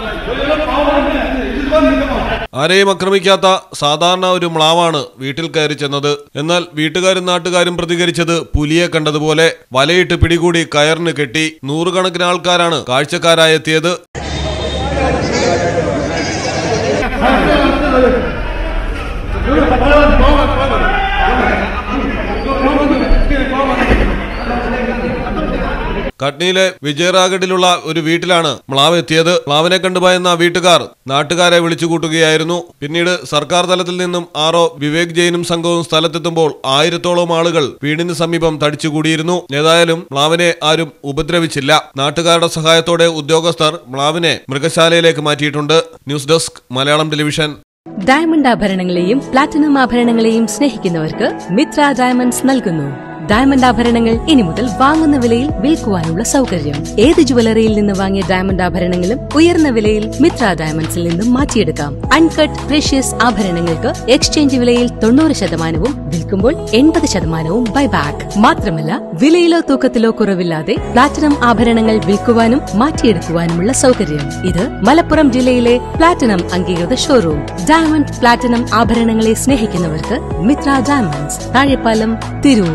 ആരെയും ആക്രമിക്കാത്ത സാധാരണ ഒരു മ്ലാവാണ് വീട്ടിൽ കയറി ചെന്നത് എന്നാൽ വീട്ടുകാരും നാട്ടുകാരും പ്രതികരിച്ചത് പുലിയെ കണ്ടതുപോലെ വലയിട്ട് പിടികൂടി കയറിന് കെട്ടി നൂറുകണക്കിന് ആൾക്കാരാണ് കാഴ്ചക്കാരായെത്തിയത് കട്നിയിലെ വിജയറാഗഡിലുള്ള ഒരു വീട്ടിലാണ് മ്ലാവ് എത്തിയത് മ്ലാവിനെ കണ്ടുപോയെന്ന വീട്ടുകാർ നാട്ടുകാരെ വിളിച്ചു കൂട്ടുകയായിരുന്നു പിന്നീട് സർക്കാർ തലത്തിൽ നിന്നും ആറോ വിവേക് ജെയിനും സംഘവും സ്ഥലത്തെത്തുമ്പോൾ ആയിരത്തോളം ആളുകൾ വീടിന് സമീപം തടിച്ചുകൂടിയിരുന്നു ഏതായാലും മ്ലാവിനെ ആരും ഉപദ്രവിച്ചില്ല നാട്ടുകാരുടെ സഹായത്തോടെ ഉദ്യോഗസ്ഥർ മ്ലാവിനെ മൃഗശാലയിലേക്ക് മാറ്റിയിട്ടുണ്ട് news desk Malayalam television diamond ആഭരണങ്ങളെയും പ്ലാറ്റിനം ആഭരണങ്ങളെയും സ്നേഹിക്കുന്നവർക്ക് മിത്ര ഡയമണ്ട്സ് നൽകുന്നു ഡയമണ്ട് ആഭരണങ്ങൾ ഇനി മുതൽ വാങ്ങുന്ന വിലയിൽ വിൽക്കുവാനുള്ള സൗകര്യം ഏത് ജുവലറിയിൽ നിന്ന് വാങ്ങിയ ഡയമണ്ട് ആഭരണങ്ങളും ഉയർന്ന വിലയിൽ മിത്ര ഡയമണ്ട്സിൽ നിന്നും മാറ്റിയെടുക്കാം അൺകട്ട് പ്രഷ്യസ് ആഭരണങ്ങൾക്ക് എക്സ്ചേഞ്ച് വിലയിൽ തൊണ്ണൂറ് ശതമാനവും വിൽക്കുമ്പോൾ എൺപത് ശതമാനവും ബൈബാക്ക് മാത്രമല്ല വിലയിലോ തൂക്കത്തിലോ കുറവില്ലാതെ പ്ലാറ്റിനം ആഭരണങ്ങൾ വിൽക്കുവാനും മാറ്റിയെടുക്കുവാനുമുള്ള സൗകര്യം ഇത് മലപ്പുറം ജില്ലയിലെ പ്ലാറ്റിനം അംഗീകൃത ഷോറൂം ഡയമണ്ട് പ്ലാറ്റിനം ആഭരണങ്ങളെ സ്നേഹിക്കുന്നവർക്ക് മിത്ര ഡയമണ്ട്സ് താഴെപ്പാലം തിരൂർ